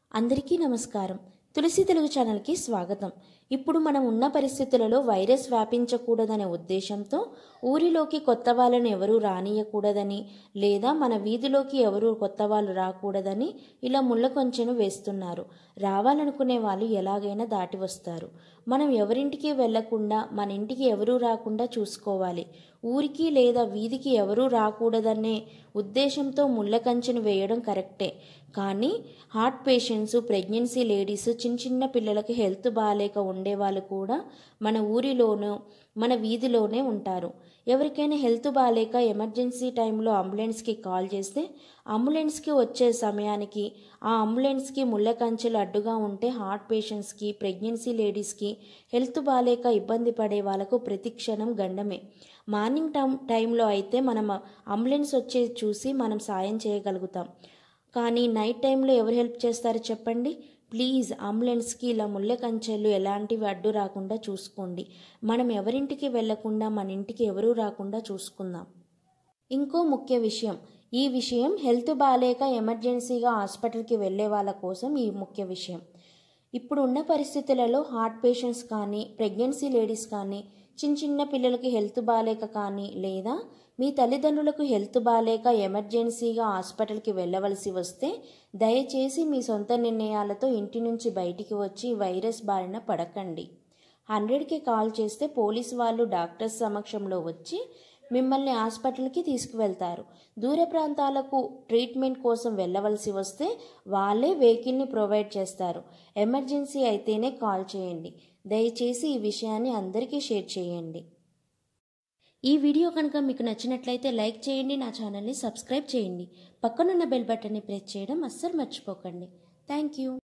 అందరికీ నమస్కారం తులసి తెలుగు ఛానల్కి స్వాగతం ఇప్పుడు మనం ఉన్న పరిస్థితులలో వైరస్ వ్యాపించకూడదనే ఉద్దేశంతో ఊరిలోకి కొత్త వాళ్ళను ఎవరూ రానియకూడదని లేదా మన వీధిలోకి ఎవరూ కొత్త వాళ్ళు రాకూడదని ఇలా ముళ్ళ కొంచెను వేస్తున్నారు రావాలనుకునే వాళ్ళు ఎలాగైనా దాటి వస్తారు మనం ఎవరింటికి వెళ్లకుండా మన ఇంటికి ఎవరూ రాకుండా చూసుకోవాలి ఊరికి లేదా వీధికి ఎవరూ రాకూడదనే ఉద్దేశంతో ముళ్ళ కంచెను వేయడం కరెక్టే కానీ హార్ట్ పేషెంట్స్ ప్రెగ్నెన్సీ లేడీస్ చిన్న చిన్న పిల్లలకి హెల్త్ బాగాలేక ఉండేవాళ్ళు కూడా మన ఊరిలోనూ మన వీధిలోనే ఉంటారు ఎవరికైనా హెల్త్ బాగాలేక ఎమర్జెన్సీ టైంలో అంబులెన్స్కి కాల్ చేస్తే అంబులెన్స్కి వచ్చే సమయానికి ఆ అంబులెన్స్కి ముళ్ళ కంచెలు అడ్డుగా ఉంటే హార్ట్ పేషెంట్స్కి ప్రెగ్నెన్సీ లేడీస్కి హెల్త్ బాగాలేక ఇబ్బంది పడే వాళ్ళకు ప్రతి క్షణం గండమే మార్నింగ్ టైం టైంలో అయితే మనం అంబులెన్స్ వచ్చే చూసి మనం సాయం చేయగలుగుతాం కానీ నైట్ టైంలో ఎవరు హెల్ప్ చేస్తారో చెప్పండి ప్లీజ్ అంబులెన్స్కి ఇలా ముళ్ళ కంచెలు ఎలాంటివి అడ్డు రాకుండా చూసుకోండి మనం ఎవరింటికి వెళ్లకుండా మన ఇంటికి ఎవరూ రాకుండా చూసుకుందాం ఇంకో ముఖ్య విషయం ఈ విషయం హెల్త్ బాగాలేక ఎమర్జెన్సీగా హాస్పిటల్కి వెళ్ళే వాళ్ళ కోసం ఈ ముఖ్య విషయం ఇప్పుడు ఉన్న పరిస్థితులలో హార్ట్ పేషెంట్స్ కానీ ప్రెగ్నెన్సీ లేడీస్ కానీ చిన్న చిన్న పిల్లలకి హెల్త్ బాగాలేక కానీ లేదా మీ తల్లిదండ్రులకు హెల్త్ బాగాలేక ఎమర్జెన్సీగా హాస్పిటల్కి వెళ్ళవలసి వస్తే దయచేసి మీ సొంత నిర్ణయాలతో ఇంటి నుంచి బయటికి వచ్చి వైరస్ బారిన పడకండి హండ్రెడ్కి కాల్ చేస్తే పోలీస్ వాళ్ళు డాక్టర్స్ సమక్షంలో వచ్చి మిమ్మల్ని హాస్పిటల్కి తీసుకువెళ్తారు దూర ప్రాంతాలకు ట్రీట్మెంట్ కోసం వెళ్ళవలసి వస్తే వాళ్ళే వెహికల్ని ప్రొవైడ్ చేస్తారు ఎమర్జెన్సీ అయితేనే కాల్ చేయండి దయచేసి ఈ విషయాన్ని అందరికీ షేర్ చేయండి ఈ వీడియో కనుక మీకు నచ్చినట్లయితే లైక్ చేయండి నా ఛానల్ని సబ్స్క్రైబ్ చేయండి పక్కనున్న బెల్ బటన్ని ప్రెస్ చేయడం అస్సలు మర్చిపోకండి థ్యాంక్ యూ